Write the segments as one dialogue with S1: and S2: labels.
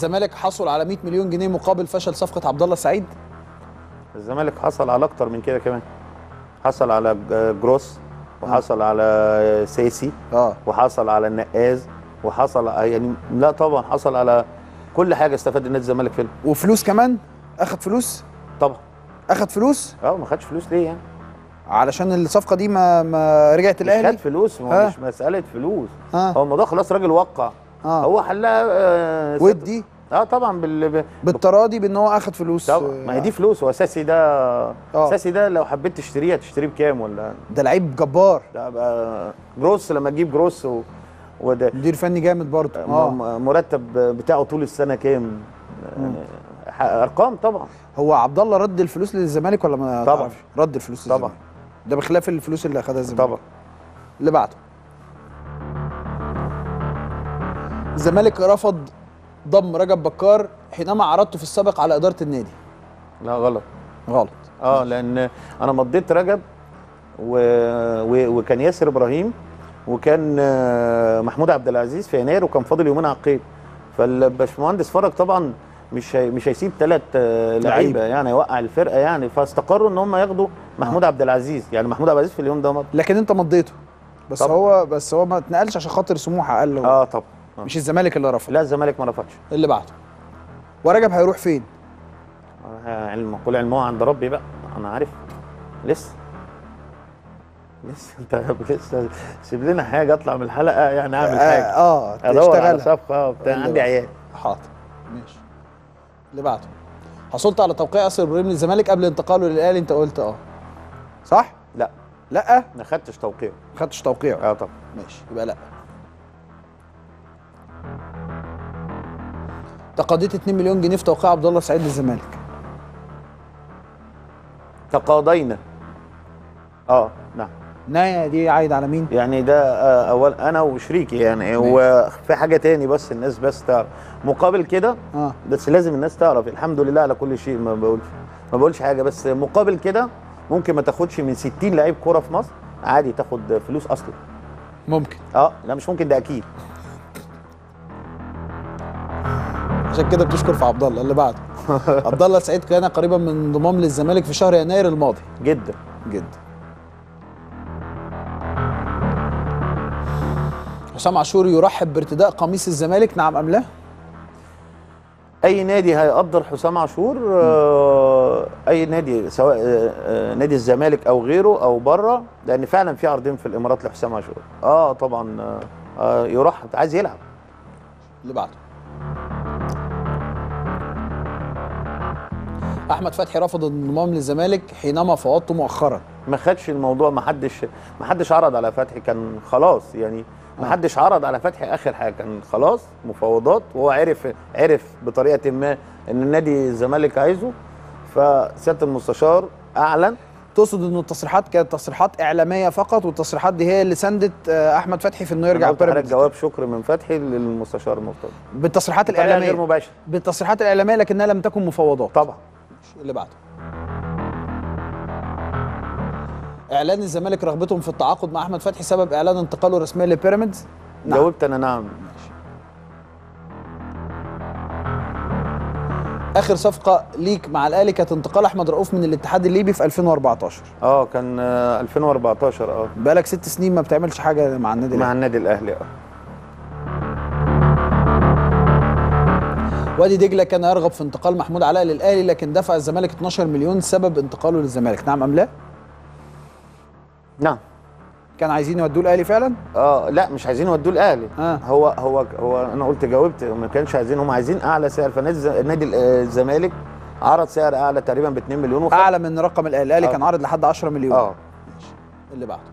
S1: الزمالك حصل على 100 مليون جنيه مقابل فشل صفقه عبد الله السعيد
S2: الزمالك حصل على اكتر من كده كمان حصل على ج- جروس وحصل على سيسي
S1: اه
S2: وحصل على النقاز وحصل يعني لا طبعا حصل على كل حاجه استفاد النادي الزمالك فيها
S1: وفلوس كمان اخد فلوس
S2: طبعا
S1: اخد فلوس
S2: اه ما خدش فلوس ليه يعني
S1: علشان الصفقه دي ما ما رجعت
S2: مش خد
S1: الاهلي
S2: فلوس ما
S1: ها؟
S2: هو مش مساله فلوس
S1: ها.
S2: هو الموضوع خلاص راجل وقع
S1: اه
S2: هو حلها آه ست-
S1: ودي
S2: اه طبعا بال ب-
S1: بالتراضي بان هو اخد فلوس
S2: طبعا ما هي دي فلوس هو اساسي ده
S1: آه.
S2: اساسي ده لو حبيت تشتريه هتشتريه بكام ولا
S1: ده لعيب جبار
S2: ده بقى جروس لما تجيب جروس و... وده
S1: مدير فني جامد برضه
S2: م-
S1: اه
S2: م- مرتب بتاعه طول السنه كام يعني ح- ارقام طبعا
S1: هو عبد الله رد الفلوس للزمالك ولا ما
S2: طبعا.
S1: تعرفش؟ رد الفلوس
S2: طبعا.
S1: للزمالك ده بخلاف الفلوس اللي اخدها الزمالك
S2: طبعا
S1: اللي بعده الزمالك رفض ضم رجب بكار حينما عرضته في السابق على اداره النادي
S2: لا غلط
S1: غلط
S2: اه لان انا مضيت رجب و... و... وكان ياسر ابراهيم وكان آه، محمود عبد العزيز في يناير وكان فاضل يومين على القيد فالباشمهندس فرج طبعا مش هي... مش هيسيب ثلاث لعيبه يعني يوقع الفرقه يعني فاستقروا ان هم ياخدوا محمود عبد العزيز يعني محمود عبد العزيز في اليوم ده مضى
S1: لكن انت مضيته بس
S2: طبعا.
S1: هو بس هو ما اتنقلش عشان خاطر سموحه اقل هو.
S2: اه طبعا آه.
S1: مش الزمالك اللي رفض
S2: لا الزمالك ما رفضش
S1: اللي بعده ورجب هيروح فين
S2: آه، علم قول علمه عند ربي بقى انا عارف لسه لسه انت لسه سيب لنا حاجه اطلع من الحلقه يعني اعمل حاجه
S1: اه
S2: ادور على
S1: تشتغلها
S2: صفقه اه بتاع
S1: اللي
S2: عندي
S1: بعده.
S2: عيال
S1: حاضر ماشي اللي بعده حصلت على توقيع ياسر ابراهيم للزمالك قبل انتقاله للاهلي انت قلت اه صح
S2: لا
S1: لا
S2: ما خدتش توقيع
S1: ما خدتش توقيعه
S2: اه طبعا
S1: ماشي يبقى لا تقاضيت 2 مليون جنيه في توقيع عبد الله السعيد للزمالك
S2: تقاضينا اه نعم
S1: نايا دي عايد على مين؟
S2: يعني ده آه اول انا وشريكي يعني وفي حاجه تاني بس الناس بس تعرف مقابل كده
S1: اه
S2: بس لازم الناس تعرف الحمد لله على كل شيء ما بقولش ما بقولش حاجه بس مقابل كده ممكن ما تاخدش من 60 لعيب كوره في مصر عادي تاخد فلوس اصلا
S1: ممكن
S2: اه لا مش ممكن ده اكيد
S1: عشان كده بتشكر في عبد الله اللي بعده عبد الله السعيد كان قريبا من انضمام للزمالك في شهر يناير الماضي
S2: جدا
S1: جدا حسام عاشور يرحب بارتداء قميص الزمالك نعم ام لا؟
S2: اي نادي هيقدر حسام عاشور آه اي نادي سواء آه آه نادي الزمالك او غيره او بره لان فعلا في عرضين في الامارات لحسام عاشور اه طبعا آه آه يرحب عايز يلعب
S1: اللي بعده احمد فتحي رفض الانضمام للزمالك حينما فوضته مؤخرا
S2: ما خدش الموضوع ما حدش ما حدش عرض على فتحي كان خلاص يعني ما حدش عرض على فتحي اخر حاجه كان خلاص مفاوضات وهو عرف عرف بطريقه ما ان النادي الزمالك عايزه فسياده المستشار اعلن
S1: تقصد ان التصريحات كانت تصريحات اعلاميه فقط والتصريحات دي هي اللي سندت آه، احمد فتحي في انه
S2: أنا
S1: يرجع
S2: قلت لحضرتك
S1: بيراميدز
S2: جواب شكر من فتحي للمستشار المرتضى
S1: بالتصريحات
S2: بطريقه غير
S1: الاعلاميه
S2: مباشره
S1: بالتصريحات الاعلاميه لكنها لم تكن مفاوضات
S2: طبعا
S1: اللي بعده اعلان الزمالك رغبتهم في التعاقد مع احمد فتحي سبب اعلان انتقاله رسميا لبيراميدز نعم.
S2: جاوبت انا نعم
S1: اخر صفقه ليك مع الاهلي كانت انتقال احمد رؤوف من الاتحاد الليبي في 2014
S2: اه كان آه 2014 اه
S1: بقالك ست سنين ما بتعملش حاجه مع النادي
S2: مع
S1: الاهلي
S2: النادي الاهلي اه
S1: وادي دجله كان يرغب في انتقال محمود علاء للاهلي لكن دفع الزمالك 12 مليون سبب انتقاله للزمالك نعم ام لا
S2: نعم
S1: كان عايزين يودوه الاهلي فعلا
S2: اه لا مش عايزين يودوه الاهلي
S1: آه.
S2: هو هو هو انا قلت جاوبت ما كانش عايزين هم عايزين اعلى سعر فنادي الز- نادي ال- آه، الزمالك عرض سعر اعلى تقريبا ب 2 مليون وخد
S1: اعلى من رقم الاهلي الاهلي
S2: آه.
S1: كان عارض لحد 10 مليون
S2: اه
S1: اللي بعده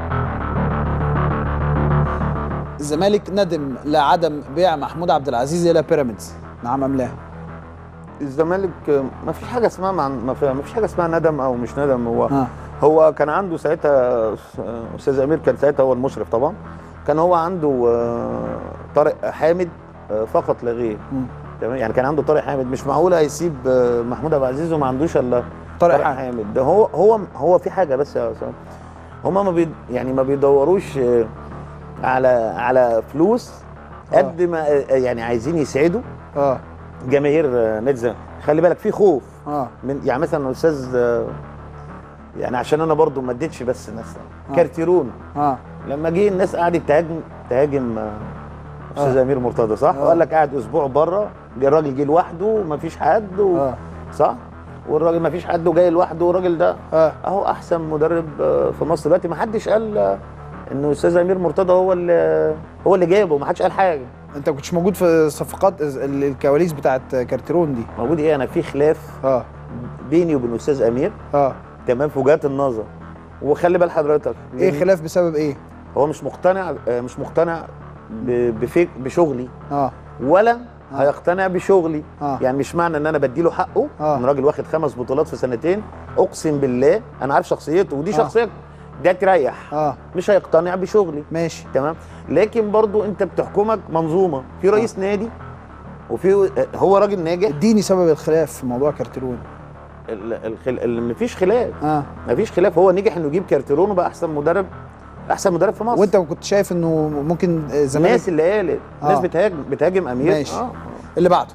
S1: الزمالك ندم لعدم بيع محمود عبد العزيز الى بيراميدز نعم ام لا
S2: الزمالك آه، ما فيش حاجه اسمها مع ما في- ما فيش حاجه اسمها ندم او مش ندم هو
S1: ها
S2: هو كان عنده ساعتها آه، استاذ امير كان ساعتها هو المشرف طبعا كان هو عنده آه، طارق حامد آه، فقط لا غير
S1: مم.
S2: تمام يعني كان عنده طارق حامد مش معقول هيسيب آه، محمود عبد العزيز وما عندوش الا
S1: طارق
S2: طارق
S1: حامد.
S2: حامد ده هو هو هو في حاجه بس يا اسامه هما ما بي يعني ما بيدوروش آه، على على فلوس
S1: آه.
S2: قد ما آه، يعني عايزين يسعدوا
S1: اه
S2: جماهير آه، نادي الزمالك خلي بالك في خوف
S1: اه
S2: من يعني مثلا استاذ آه، يعني عشان انا برضو ما اديتش بس الناس
S1: آه.
S2: كارتيرون
S1: اه
S2: لما جه الناس قعدت تهاجم تهاجم آه، استاذ
S1: آه.
S2: امير مرتضى صح؟
S1: آه.
S2: وقال لك قاعد اسبوع بره جه الراجل جه لوحده ما فيش حد و...
S1: اه
S2: صح؟ والراجل ما فيش حد وجاي لوحده والراجل ده
S1: اه
S2: اهو احسن مدرب آه، في مصر دلوقتي ما حدش قال آه، انه استاذ امير مرتضى هو اللي هو اللي جابه ما حدش قال حاجه
S1: انت ما كنتش موجود في صفقات ال- الكواليس بتاعت كارتيرون دي
S2: موجود ايه انا في خلاف
S1: اه
S2: بيني وبين استاذ امير
S1: اه
S2: تمام في وجهات النظر وخلي بال حضرتك
S1: ايه خلاف بسبب ايه
S2: هو مش مقتنع آه، مش مقتنع ب- بفك بشغلي
S1: اه
S2: ولا
S1: آه.
S2: هيقتنع بشغلي
S1: آه.
S2: يعني مش معنى ان انا بديله حقه
S1: آه.
S2: ان راجل واخد خمس بطولات في سنتين اقسم بالله انا عارف شخصيته ودي
S1: آه.
S2: شخصيه ده تريح
S1: اه
S2: مش هيقتنع بشغلي
S1: ماشي
S2: تمام لكن برضو انت بتحكمك منظومه في رئيس نادي وفي هو راجل ناجح
S1: اديني سبب الخلاف في موضوع كارتيرون
S2: ال- الخل... ال- مفيش خلاف
S1: اه
S2: مفيش خلاف هو نجح انه يجيب كارتيرون وبقى احسن مدرب احسن مدرب في مصر
S1: وانت كنت شايف انه ممكن الزمالك
S2: الناس اللي قالت
S1: آه.
S2: ناس بتهاجم بتهاجم امير
S1: ماشي.
S2: آه.
S1: اللي بعده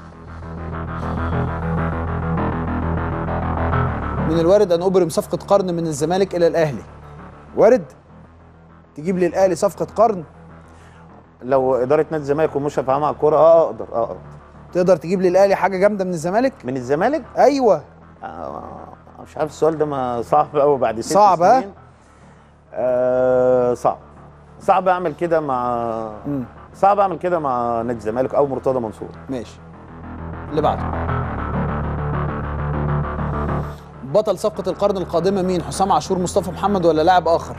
S1: من الوارد ان ابرم صفقه قرن من الزمالك الى الاهلي وارد تجيب لي الاهلي صفقه قرن
S2: لو اداره نادي الزمالك ومشرف عام على الكوره اه اقدر اه اقدر
S1: تقدر تجيب لي الاهلي حاجه جامده من الزمالك
S2: من الزمالك
S1: ايوه
S2: آه مش عارف السؤال ده ما صعب قوي بعد ست
S1: صعب، ها؟
S2: سنين آه صعب صعب اعمل كده مع
S1: مم.
S2: صعب اعمل كده مع نادي الزمالك او مرتضى منصور
S1: ماشي اللي بعده بطل صفقه القرن القادمه مين حسام عاشور مصطفى محمد ولا لاعب اخر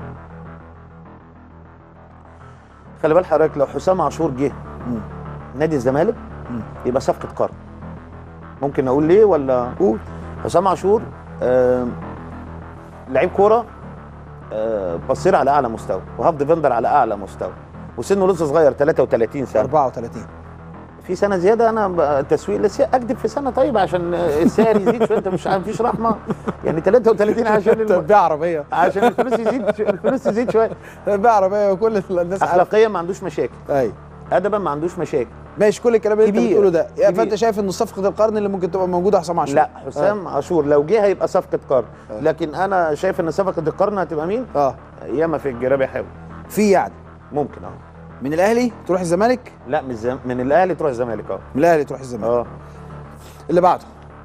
S2: خلي بال حضرتك لو حسام عاشور جه
S1: مم.
S2: نادي الزمالك
S1: مم.
S2: يبقى صفقه قرن ممكن اقول ليه ولا
S1: قول
S2: حسام عاشور آه لعيب كوره آه بصير على اعلى مستوى وهاف ديفندر على اعلى مستوى وسنه لسه صغير 33 سنه
S1: 34
S2: في سنه زياده انا ب- تسويق لسه اكدب في سنه طيب عشان السعر يزيد شويه انت مش عارف مفيش رحمه يعني 33 عشان الم...
S1: تربيه عربيه
S2: عشان الفلوس يزيد شو- الفلوس تزيد شويه
S1: تربيه عربيه وكل الناس عارفه
S2: اخلاقيا ما عندوش مشاكل
S1: ايوه
S2: ادبا ما عندوش مشاكل
S1: ماشي كل الكلام اللي انت
S2: كبير.
S1: بتقوله ده يعني
S2: كبير.
S1: فانت شايف ان صفقه القرن اللي ممكن تبقى موجوده حسام عاشور
S2: لا حسام عاشور لو جه هيبقى صفقه قرن لكن انا شايف ان صفقه القرن هتبقى مين
S1: اه
S2: ياما في الجراب يحاول
S1: في يعني
S2: ممكن اه
S1: من الاهلي تروح الزمالك
S2: لا من الزم... من الاهلي تروح الزمالك اه
S1: من الاهلي تروح الزمالك
S2: اه
S1: اللي بعده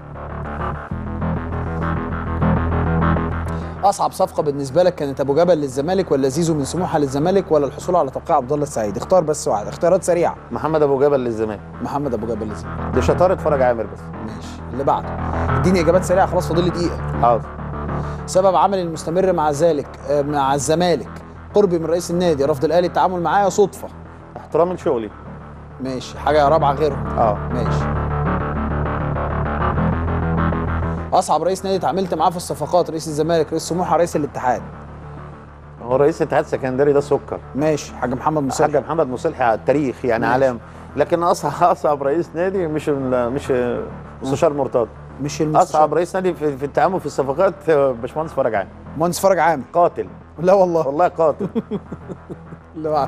S1: اصعب صفقه بالنسبه لك كانت ابو جبل للزمالك ولا زيزو من سموحه للزمالك ولا الحصول على توقيع عبد الله السعيد اختار بس واحد اختيارات سريعه
S2: محمد ابو جبل للزمالك
S1: محمد ابو جبل للزمالك
S2: دي شطاره فرج عامر بس
S1: ماشي اللي بعده اديني اجابات سريعه خلاص فاضل لي دقيقه
S2: حاضر
S1: سبب عملي المستمر مع ذلك آه، مع الزمالك قربي من رئيس النادي رفض الاهلي التعامل معايا صدفه
S2: احترام لشغلي
S1: ماشي حاجه رابعه غيرهم
S2: اه
S1: ماشي اصعب رئيس نادي اتعاملت معاه في الصفقات رئيس الزمالك رئيس سموحه رئيس الاتحاد
S2: هو رئيس الاتحاد السكندري ده سكر
S1: ماشي حاج محمد مصلح
S2: حاج محمد مصلحي على التاريخ يعني
S1: ماشي.
S2: علام لكن اصعب اصعب رئيس نادي مش ال- مش مستشار مرتضى
S1: مش المستشار
S2: اصعب رئيس نادي في, في التعامل في الصفقات آه، باشمهندس فرج عامر
S1: مهندس فرج عامر
S2: قاتل
S1: لا والله
S2: والله قاتل
S1: اللي بعده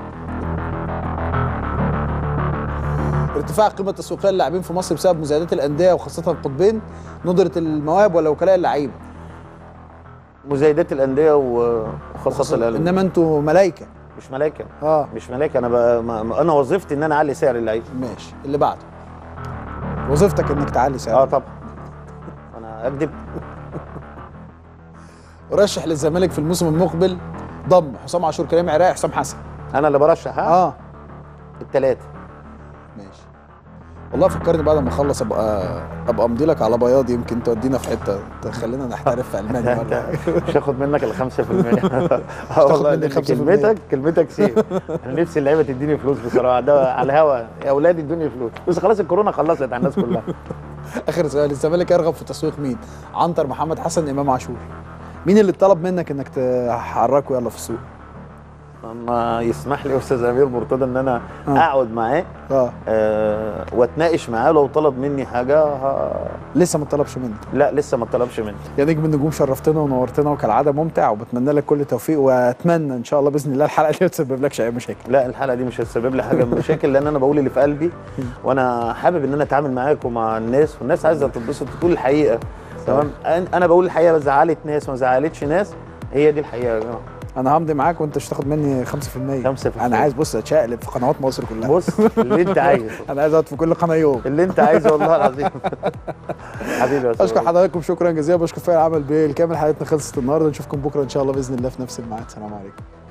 S1: ارتفاع القيمة التسويقية للاعبين في مصر بسبب مزايدات الأندية وخاصة القطبين ندرة المواهب ولا وكلاء اللعيبة
S2: مزايدات الانديه و- وخاصه الاهلي
S1: إنما أنتوا ملايكة
S2: مش ملايكه
S1: اه
S2: مش ملايكه انا بقى ما ما- انا وظيفتي ان انا اعلي سعر اللعيب
S1: ماشي اللي بعده وظيفتك إنك تعلي سعر
S2: اه طبعا انا اكذب
S1: رشح للزمالك في الموسم المقبل ضم حسام عاشور كريم عراقي حسام حسن
S2: انا اللي برشح ها
S1: اه
S2: الثلاثه
S1: ماشي والله فكرني بعد ما اخلص ابقى ابقى امضي لك على بياض يمكن تودينا في حته تخلينا نحترف في المانيا ولا حاجة.
S2: مش هاخد منك ال 5% اه
S1: تاخد
S2: والله
S1: مني
S2: لأن
S1: 5%.
S2: كلمتك كلمتك سيف انا نفسي اللعيبه تديني فلوس بصراحه ده على الهوا يا اولادي ادوني فلوس بس خلاص الكورونا خلصت على الناس كلها
S1: اخر سؤال الزمالك يرغب في تسويق مين؟ عنتر محمد حسن امام عاشور مين اللي طلب منك انك تحركه يلا في السوق؟
S2: ما يسمح لي استاذ امير مرتضى ان انا
S1: آه.
S2: اقعد معاه
S1: اه
S2: آه واتناقش معاه لو طلب مني حاجه ه...
S1: لسه ما طلبش منك
S2: لا لسه ما طلبش مني
S1: يا نجم النجوم شرفتنا ونورتنا وكالعاده ممتع وبتمنى لك كل التوفيق واتمنى ان شاء الله باذن الله الحلقه دي ما تسببلكش اي مشاكل
S2: لا الحلقه دي مش هتسبب لي حاجه من مشاكل لان انا بقول اللي في قلبي وانا حابب ان انا اتعامل معاك ومع الناس والناس عايزه تتبسط وتقول الحقيقه تمام أنا- انا بقول الحقيقه زعلت ناس ما زعلتش ناس هي دي الحقيقه يا جماعه
S1: انا همضي معاك وانت مش تاخد مني 5%
S2: 5%
S1: انا عايز بص اتشقلب في قنوات مصر كلها
S2: بص اللي انت عايزه
S1: انا عايز اقعد في كل قناه يوم
S2: اللي انت عايزه والله العظيم حبيبي يا أستاذ
S1: اشكر
S2: رامي.
S1: حضراتكم شكرا جزيلا بشكر فريق العمل بالكامل حلقتنا خلصت النهارده نشوفكم بكره ان شاء الله باذن الله في نفس الميعاد سلام عليكم